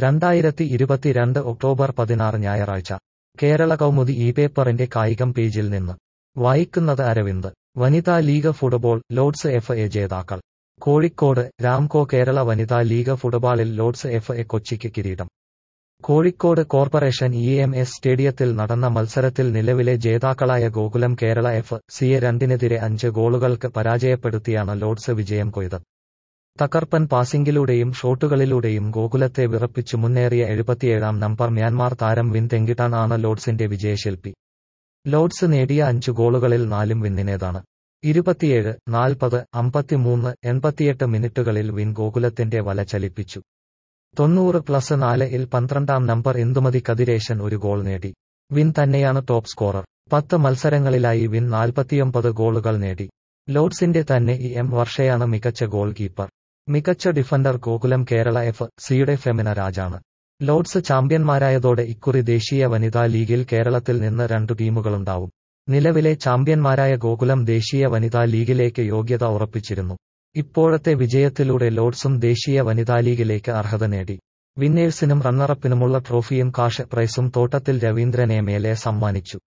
രണ്ടായിരത്തി ഇരുപത്തിരണ്ട് ഒക്ടോബർ പതിനാറ് ഞായറാഴ്ച കേരള കൗമുദി ഈ പേപ്പറിന്റെ കായികം പേജിൽ നിന്ന് വായിക്കുന്നത് അരവിന്ദ് വനിതാ league football Lords F A ജേതാക്കൾ കോഴിക്കോട് രാംകോ കേരള വനിതാ ലീഗ് ഫുട്ബോളിൽ ലോർഡ്സ് എഫ് എ കൊച്ചിക്ക് കിരീടം Kozhikode corporation E M S സ്റ്റേഡിയത്തിൽ നടന്ന മത്സരത്തിൽ നിലവിലെ ജേതാക്കളായ ഗോകുലം കേരള എഫ് സിയെ രണ്ടിനെതിരെ അഞ്ച് ഗോളുകൾക്ക് പരാജയപ്പെടുത്തിയാണ് ലോർഡ്സ് വിജയം കൊയ്തത് തകർപ്പൻ പാസിംഗിലൂടെയും ഷോട്ടുകളിലൂടെയും ഗോകുലത്തെ വിറപ്പിച്ചു മുന്നേറിയ എഴുപത്തിയേഴാം നമ്പർ മ്യാൻമാർ താരം വിൻ തെങ്കിട്ടാൻ ആണ് ലോർഡ്സിന്റെ വിജയശില്പി ലോർഡ്സ് നേടിയ അഞ്ചു ഗോളുകളിൽ നാലും വിന്നിനേതാണ് ഇരുപത്തിയേഴ് നാൽപ്പത് അമ്പത്തിമൂന്ന് എൺപത്തിയെട്ട് മിനിറ്റുകളിൽ വിൻ ഗോകുലത്തിന്റെ വല ചലിപ്പിച്ചു തൊണ്ണൂറ് പ്ലസ് നാല് ഇൽ പന്ത്രണ്ടാം നമ്പർ ഇന്ദുമതി കതിരേശൻ ഒരു ഗോൾ നേടി വിൻ തന്നെയാണ് ടോപ്പ് സ്കോറർ പത്ത് മത്സരങ്ങളിലായി വിൻ നാൽപ്പത്തിയൊമ്പത് ഗോളുകൾ നേടി ലോർഡ്സിന്റെ തന്നെ ഇ എം വർഷയാണ് മികച്ച ഗോൾ കീപ്പർ മികച്ച ഡിഫൻഡർ ഗോകുലം കേരള എഫ് സിയുടെ ഫെമിന രാജാണ് ലോർഡ്സ് ചാമ്പ്യന്മാരായതോടെ ഇക്കുറി ദേശീയ വനിതാ ലീഗിൽ കേരളത്തിൽ നിന്ന് രണ്ടു ടീമുകളുണ്ടാവും നിലവിലെ ചാമ്പ്യന്മാരായ ഗോകുലം ദേശീയ വനിതാ ലീഗിലേക്ക് യോഗ്യത ഉറപ്പിച്ചിരുന്നു ഇപ്പോഴത്തെ വിജയത്തിലൂടെ ലോർഡ്സും ദേശീയ വനിതാ ലീഗിലേക്ക് അർഹത നേടി വിന്നേഴ്സിനും റണ്ണറപ്പിനുമുള്ള ട്രോഫിയും കാഷ് പ്രൈസും തോട്ടത്തിൽ രവീന്ദ്രനെ മേലെ സമ്മാനിച്ചു